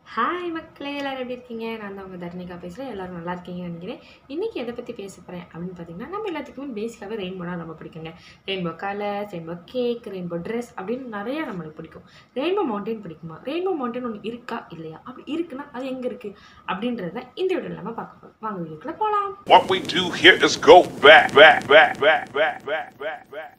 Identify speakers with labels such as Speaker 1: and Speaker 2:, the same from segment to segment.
Speaker 1: Hi மக்களே எல்லாரும் எப்படி இருக்கீங்க நான் தான் உங்கள் தர்ணிகா பேசுகிறேன் எல்லாரும் நல்லா இருக்கீங்கன்னு நினைக்கிறேன் இன்றைக்கி எதை பற்றி பேச போகிறேன் அப்படின்னு பார்த்தீங்கன்னா நம்ம எல்லாத்துக்குமே பேசிக்காகவே ரெயின்போனா ரொம்ப பிடிக்குங்க rainbow colours rainbow cake rainbow dress அப்படின்னு நிறையா நம்மளுக்கு பிடிக்கும் ரெயின்போ மவுண்டைன் பிடிக்குமா ரெயின்போ மவுண்டைன் ஒன்று இருக்கா இல்லையா அப்படி இருக்குன்னா அது எங்கே இருக்குது அப்படின்றத தான் இந்த வீடியோ நம்ம பார்க்க போகிறோம் வாங்க வீடியோக்குள்ளே போகலாம்
Speaker 2: What we do here is go back, back, back, back, back, back, back, back.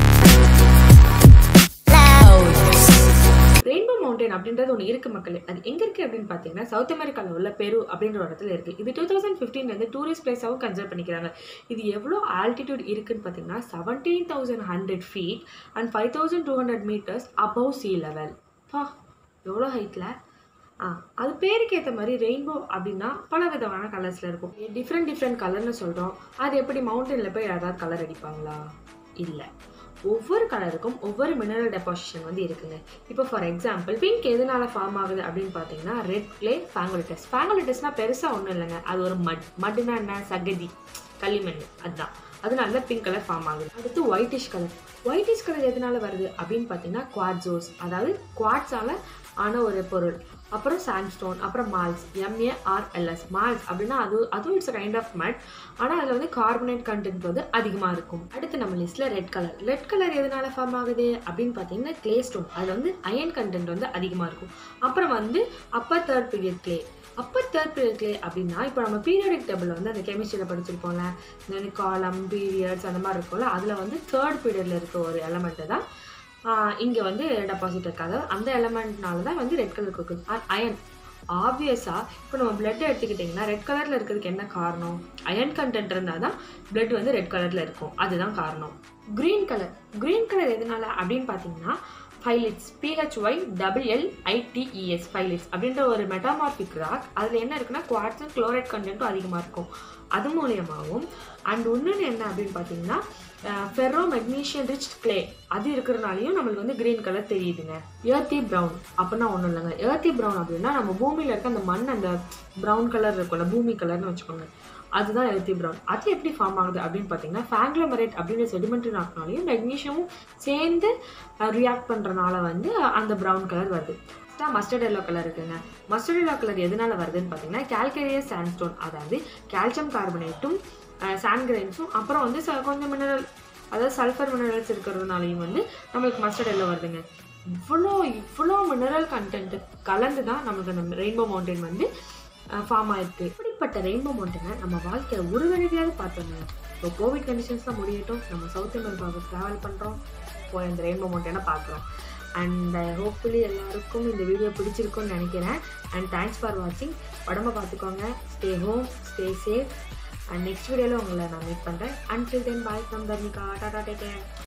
Speaker 1: Rainbow mountain அப்படின்றது ஒன்று இருக்குது மக்களே அது எங்கே இருக்குது அப்படின்னு பார்த்தீங்கன்னா சவுத் அமெரிக்காவில் உள்ள பெரு அப்படின்ற ஒரு இடத்துல இருக்குது இது டூ தௌசண்ட் ஃபிஃப்டீன்லேருந்து டூரிஸ்ட் பிளேஸாகவும் கன்சிடர் பண்ணிக்கிறாங்க இது எவ்வளோ ஆல்டிடியூட் இருக்குன்னு பார்த்தீங்கன்னா seventeen thousand hundred feet and five thousand two hundred metres above sea level பா எவ்வளோ ஹைட்டில் ஆ அது பேருக்கு ஏற்ற மாதிரி ரெயின்போ அப்படின்னா பல விதமான கலர்ஸில் இருக்கும் டிஃப்ரெண்ட் டிஃப்ரெண்ட் கலர்னு சொல்கிறோம் அது எப்படி மவுண்டனில் போய் யாராவது கலர் அடிப்பாங்களா இல்லை ஒவ்வொரு கலருக்கும் ஒவ்வொரு மினரல் டெபாசிஷன் வந்து இருக்குங்க இப்போ ஃபார் எக்ஸாம்பிள் பிங்க் எதனால ஃபார்ம் ஆகுது அப்படின்னு பார்த்தீங்கன்னா ரெட் கிளே ஃபேங்கோலிட்டஸ் ஃபேங்கோலிட்டஸ்னால் பெருசாக ஒன்றும் இல்லைங்க அது ஒரு மட் மட்னா என்ன சகதி களிமண் அதுதான் அதனால தான் பிங்க் கலர் ஃபார்ம் ஆகுது அடுத்து ஒயிட்டிஷ் கலர் ஒயிட்டிஷ் கலர் எதனால வருது அப்படின்னு பார்த்தீங்கன்னா குவாட்ஸோஸ் அதாவது குவாட்ஸால ஆன ஒரு பொருள் அப்புறம் சாண்ட்ஸ்டோன் அப்புறம் மால்ஸ் எம்ஏஆர்எல்எஸ் மால்ஸ் அப்படின்னா அது அதுவும் இட்ஸ் கைண்ட் ஆஃப் மட் ஆனால் அதில் வந்து கார்பனேட் கண்டென்ட் வந்து அதிகமாக இருக்கும் அடுத்து நம்ம லிஸ்ட்டில் ரெட் கலர் ரெட் கலர் எதனால ஃபார்ம் ஆகுது அப்படின்னு பார்த்தீங்கன்னா கிளே ஸ்டோன் அதில் வந்து அயன் கண்டென்ட் வந்து அதிகமாக இருக்கும் அப்புறம் வந்து upper third period clay upper third period clay அப்படின்னா இப்போ நம்ம பீரியாடிக் டேபிள் வந்து அந்த கெமிஸ்ட்ரியில் படிச்சிருப்போம்ல இந்த காலம் பீரியட்ஸ் அந்த மாதிரி இருக்கும்ல அதில் வந்து தேர்ட் பீரியடில் இருக்க ஒரு எலமெண்ட்டு தான் இங்கே வந்து டெபாசிட் இருக்காது அந்த எலமெண்ட்னால தான் வந்து ரெட் கலர் கொடுக்குது அயன் ஆப்வியஸாக இப்போ நம்ம பிளட் எடுத்துக்கிட்டிங்கன்னா ரெட் கலரில் இருக்கிறதுக்கு என்ன காரணம் அயன் கண்டென்ட் இருந்தால் தான் பிளட் வந்து ரெட் கலரில் இருக்கும் அதுதான் காரணம் க்ரீன் கலர் க்ரீன் கலர் எதனால அப்படின்னு பார்த்தீங்கன்னா phyllites PHY double L ITES phyllites அப்படின்ற ஒரு மெட்டாமார்பிக் ராக் அதில் என்ன இருக்குன்னா குவாட்ஸும் குளோரைட் கண்டென்ட்டும் அதிகமாக இருக்கும் அது மூலியமாகவும் அண்ட் இன்னொன்று என்ன அப்படின்னு பார்த்தீங்கன்னா ஃபெரோ மெக்னீஷியம் ரிச் கிளே அது இருக்கிறனாலையும் நம்மளுக்கு வந்து கிரீன் கலர் தெரியுதுங்க ஏர்த்தி ப்ரௌன் அப்படின்னா ஒன்றும் இல்லைங்க ஏர்த்தி ப்ரௌன் அப்படின்னா நம்ம பூமியில் இருக்க அந்த மண் அந்த ப்ரௌன் கலர் இருக்கும்ல பூமி கலர்னு வச்சுக்கோங்க அதுதான் எர்த்தி ப்ரௌன் அது எப்படி ஃபார்ம் ஆகுது அப்படின்னு பார்த்தீங்கன்னா ஃபேங்க்ளோமரேட் அப்படின்ற செடிமெண்ட்ரி ராக்னாலையும் மெக்னீஷியமும் சேர்ந்து ரியாக்ட் பண்ணுறனால வந்து அந்த ப்ரௌன் கலர் வருது தான் மஸ்டர்ட் எல்லோ கலர் இருக்குங்க மஸ்டர்ட் எல்லோ கலர் எதனால வருதுன்னு பார்த்தீங்கன்னா கால்கேரியஸ் சாண்ட்ஸ்டோன் அதாவது கால்சியம் கார்பனேட்டும் சாண்ட் கிரைன்ஸும் அப்புறம் வந்து ச- கொஞ்சம் மினரல் அதாவது சல்ஃபர் மினரல்ஸ் இருக்கிறதுனாலையும் வந்து நம்மளுக்கு மஸ்டர்ட் எல்லோ வருதுங்க இவ்வளோ இவ்வளோ மினரல் கண்டென்ட் கலந்து தான் நமக்கு அந்த ரெயின்போ மவுண்டன் வந்து ஃபார்ம் ஆயிருக்கு இப்படிப்பட்ட ரெயின்போ மவுண்டனை நம்ம வாழ்க்கையில் ஒரு தடவையாவது பார்த்தோங்க இப்போ கோவிட் கண்டிஷன்ஸ்லாம் முடியட்டும் நம்ம சவுத் அமெரிக்காவுக்கு ட்ராவல் பண்ணுறோம் போய் அந்த ரெயின்போ மவுண்டனை பார்க்குறோம் அண்ட் ஹோப்ஃபுல்லி எல்லாருக்கும் இந்த வீடியோ பிடிச்சிருக்கும்னு நினைக்கிறேன் அண்ட் தேங்க்ஸ் ஃபார் வாட்சிங் உடம்ப பார்த்துக்கோங்க stay home stay safe and next வீடியோவில் உங்களை நான் மீட் பண்ணுறேன் and then bye from Dharmika tata take